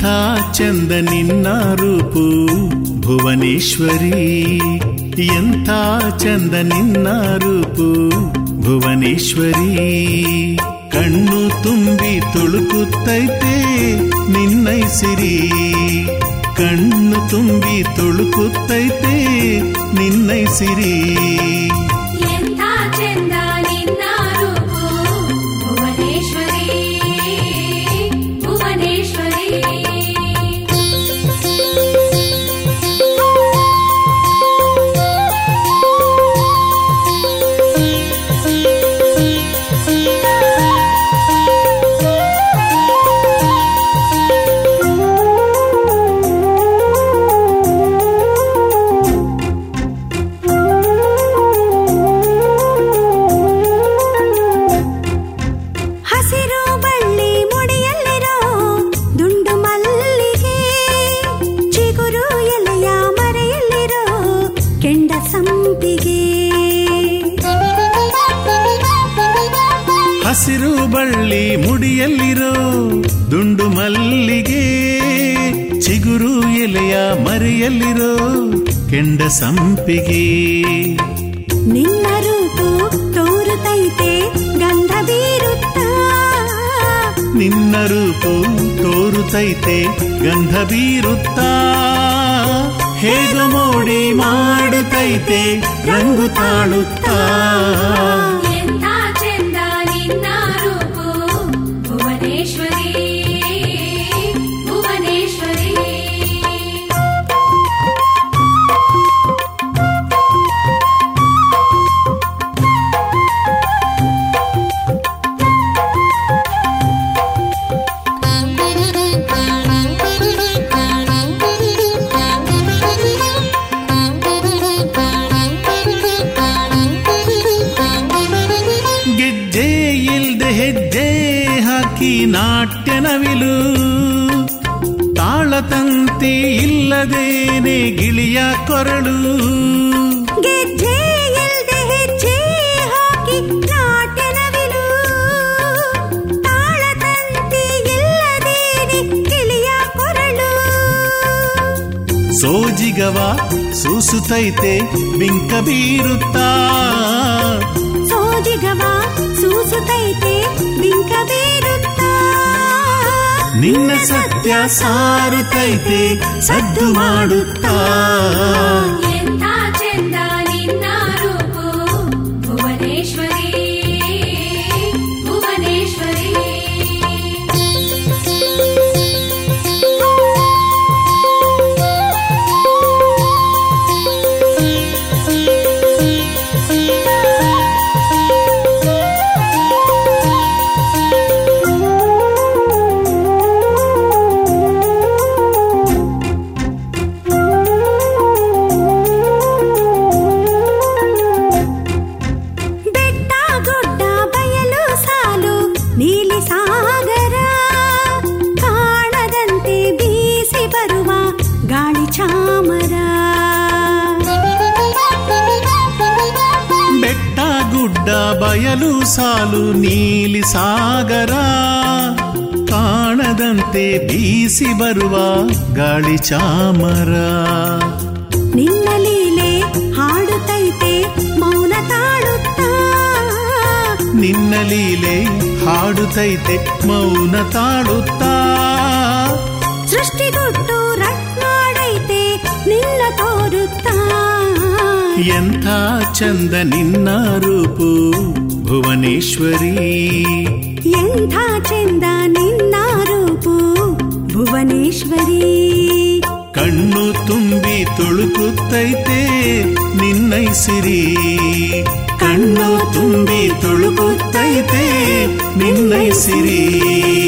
ಚಂದ ನಿನ್ನ ರೂಪು ಭುವನೇಶ್ವರಿ ಎಂಥ ಚಂದ ನಿನ್ನ ರೂಪು ಭುವನೇಶ್ವರಿ ಕಣ್ಣು ತುಂಬಿ ತುಳುಕುತ್ತೈತೆ ನಿನ್ನೈಸಿರಿ ಕಣ್ಣು ತುಂಬಿ ತುಳುಕುತ್ತೈತೆ ನಿನ್ನೈಸಿರಿ ಎಂಥ ಚೆಂದ ನಿನ್ನ ರೂಪು ಭುವನೇಶ್ವರಿ ಭುವನೇಶ್ವರಿ ಹಸಿರು ಬಳ್ಳಿ ಮುಡಿಯಲ್ಲಿರೋ ದುಂಡು ಮಲ್ಲಿಗೆ ಚಿಗುರು ಎಲೆಯ ಮರೆಯಲ್ಲಿರೋ ಕೆಂಡ ಸಂಪಿಗೆ ಹಸಿರು ಬಳ್ಳಿ ಮುಡಿಯಲ್ಲಿರೋ ದುಂಡು ಮಲ್ಲಿಗೆ ಚಿಗುರು ಎಲೆಯ ಮರೆಯಲ್ಲಿರೋ ಕೆಂಡ ಸಂಪಿಗೆ ನಿನ್ನ ರೂಪು ತೋರುತ್ತೈತೆ ಗಂಧ ಬೀರುತ್ತಾ ನಿನ್ನ ರೂಪು ತೋರುತ್ತೈತೆ ಗಂಧ ಬೀರುತ್ತಾ ಹೇಗೋ ಮೋಡಿ ಮಾಡುತ್ತೈತೆ ರಂಗು ತಾಳುತ್ತಾ ಎಂಥ ಚೆಂದ ನಿನ್ನ ರೂಪು ಭುವನೇಶ್ವರಿ ಭುವನೇಶ್ವರಿ ಗೆಜ್ಜೆ ಇಲ್ದೆ ಹೆಜ್ಜೆ ಹಾಕಿ ನಾಟ್ಯ ನವಿಲು ತಾಳತಂತಿ ಇಲ್ಲದೇನೆ ಗಿಳಿಯ ಕೊರಳು ಗೆಜ್ಜೆ ಇಲ್ದೆ ಹೆಜ್ಜೆ ಹಾಕಿ ನಾಟ್ಯ ನವಿಲು ತಾಳತಂತಿ ಇಲ್ಲದೇನೆ ಕಿಳಿಯ ಕೊರಳು ಸೋಜಿಗವ ಸೂಸುತ್ತೈತೆ ಬಿಂಕ ಬೀರುತ್ತಾ ಸೋಜಿಗವ ಸೂಸುತ್ತೈತೆ ಬಿಂಕ ಬೀರುತ್ತಾ ನಿನ್ನ ಸತ್ಯ ಸಾರುತ್ತೈತೆ ಸದ್ದು ಮಾಡುತ್ತಾ ಎಂಥ ಚೆಂದ ನಿನ್ನ ರೂಪು ಭುವನೇಶ್ವರಿ ಭುವನೇಶ್ವರಿ ಬೆಟ್ಟ ಗುಡ್ಡ ಬಯಲು ಸಾಲು ನೀಲಿ ಸಾಗರ ಕಾಣದಂತೆ ಬೀಸಿ ಬರುವ ಗಾಳಿ ಚಾಮರ ಬೆಟ್ಟ ಗುಡ್ಡ ಬಯಲು ಸಾಲು ನೀಲಿ ಸಾಗರ ಕಾಣದಂತೆ ಬೀಸಿ ಬರುವ ಗಾಳಿ ಚಾಮರ ನಿನ್ನ ಲೀಲೆ ಹಾಡುತ್ತೈತೆ ಮೌನ ತಾಳುತ್ತಾ ನಿನ್ನ ಲೀಲೆ ಹಾಡುತ್ತೈತೆ ಮೌನ ತಾಳುತ್ತಾ ಸೃಷ್ಟಿಗುಟ್ಟು ರಟ್ನಾಡೈತೆ ನಿನ್ನ ತೋರುತ್ತಾ ಎಂಥ ಚಂದ ನಿನ್ನ ರೂಪು ಭುವನೇಶ್ವರಿ ಎಂಥ ಚೆಂದ ನಿನ್ನ ರೂಪು ಭುವನೇಶ್ವರಿ ಕಣ್ಣು ತುಂಬಿ ತುಳುಕುತ್ತೈತೆ ನಿನ್ನೈಸಿರಿ ಕಣ್ಣು ತುಂಬಿ ತುಳುಕುತ್ತೈತೆ ನಿನ್ನೈಸಿರಿ